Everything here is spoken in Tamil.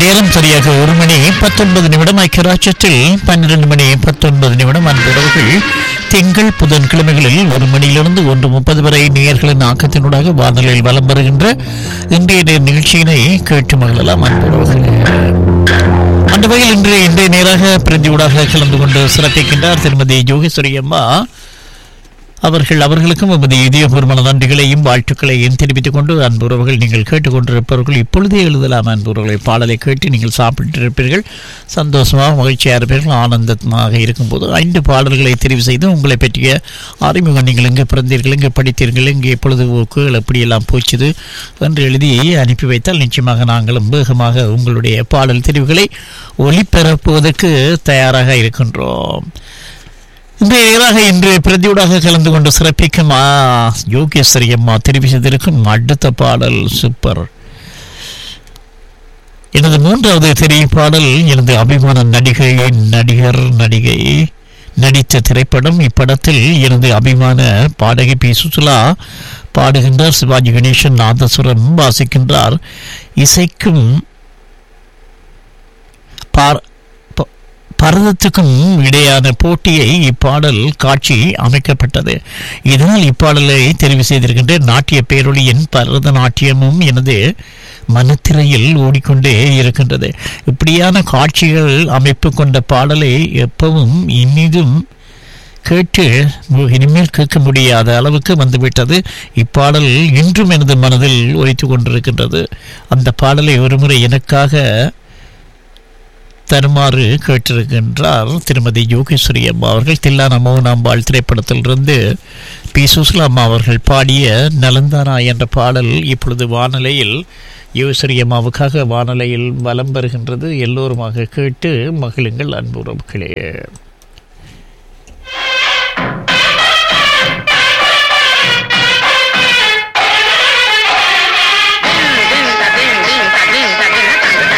நேரம் சரியாக ஒரு மணி பத்தொன்பது நிமிடம் ஐக்கியராட்சத்தில் பன்னிரண்டு மணி பத்தொன்பது நிமிடம் அன்புறவுகள் திங்கள் புதன்கிழமைகளில் ஒரு மணியிலிருந்து ஒன்று முப்பது வரை நேயர்களின் ஆக்கத்தினூடாக வானொலியில் வலம் வருகின்ற இன்றைய நேர் நிகழ்ச்சியினை கேட்டு மகிழலாம் அன்புறவுகள் அந்த வகையில் இன்று இன்றைய நேராக பிரதியூடாக கலந்து கொண்டு சிறப்பிக்கின்றார் திருமதி யோகேஸ்வரி அம்மா அவர்கள் அவர்களுக்கும் எமது இதயபூர்வமான நன்றிகளையும் வாழ்த்துக்களையும் தெரிவித்துக் கொண்டு அன்புறவர்கள் நீங்கள் கேட்டுக்கொண்டிருப்பவர்கள் இப்பொழுதே எழுதலாம் அன்புறவர்களை பாடலை கேட்டு நீங்கள் சாப்பிட்டிருப்பீர்கள் சந்தோஷமாக மகிழ்ச்சியாக இருப்பீர்கள் ஆனந்தமாக இருக்கும்போது ஐந்து பாடல்களை தெரிவு செய்து உங்களை பற்றிய அறிமுகம் நீங்கள் எங்கே பிறந்தீர்கள் எங்கே படித்தீர்கள் எங்கே பொழுதுபோக்குகள் எப்படியெல்லாம் போச்சுது என்று எழுதி அனுப்பி வைத்தால் நிச்சயமாக நாங்களும் வேகமாக உங்களுடைய பாடல் தெரிவுகளை ஒளிபரப்புவதற்கு தயாராக இருக்கின்றோம் இன்றைய நேராக இன்று பிரதியூடாக கலந்து கொண்டு சிறப்பிக்கும் ஆ, யோகேஸ்வரி அம்மா தெரிவி செய்திருக்கும் அடுத்த பாடல் சூப்பர் எனது மூன்றாவது தெரிய பாடல் எனது அபிமான நடிகை நடிகர் நடிகை நடித்த திரைப்படம் இப்படத்தில் எனது அபிமான பாடகி பி சுசுலா பாடுகின்றார் சிவாஜி கணேசன் நாதசுரம் வாசிக்கின்றார் இசைக்கும் பார் ப- பரதத்துக்கும் இடையான போட்டியை இப்பாடல் காட்சி அமைக்கப்பட்டது இதனால் இப்பாடலை தெரிவு செய்திருக்கின்ற நாட்டிய பேரொழியின் பரதநாட்டியமும் எனது மனத்திரையில் ஓடிக்கொண்டே இருக்கின்றது இப்படியான காட்சிகள் அமைப்பு கொண்ட பாடலை எப்பவும் இனிதும் கேட்டு மு- இனிமேல் கேட்க முடியாத அளவுக்கு வந்துவிட்டது இப்பாடல் இன்றும் எனது மனதில் ஒலித்து கொண்டிருக்கின்றது அந்த பாடலை ஒருமுறை எனக்காக தருமாறு கேட்டிருக்கின்றார் திருமதி யோகேஸ்வரி அம்மா அவர்கள் தில்லான மௌனாம்பாள் திரைப்படத்திலிருந்து பி சுஸ்லா அம்மா அவர்கள் பாடிய நலந்தானா என்ற பாடல் இப்பொழுது வானொலியில் யோகேஸ்வரி அம்மாவுக்காக வானொலியில் வலம் வருகின்றது எல்லோருமாக கேட்டு மகிழுங்கள் அன்பு உறவுகளே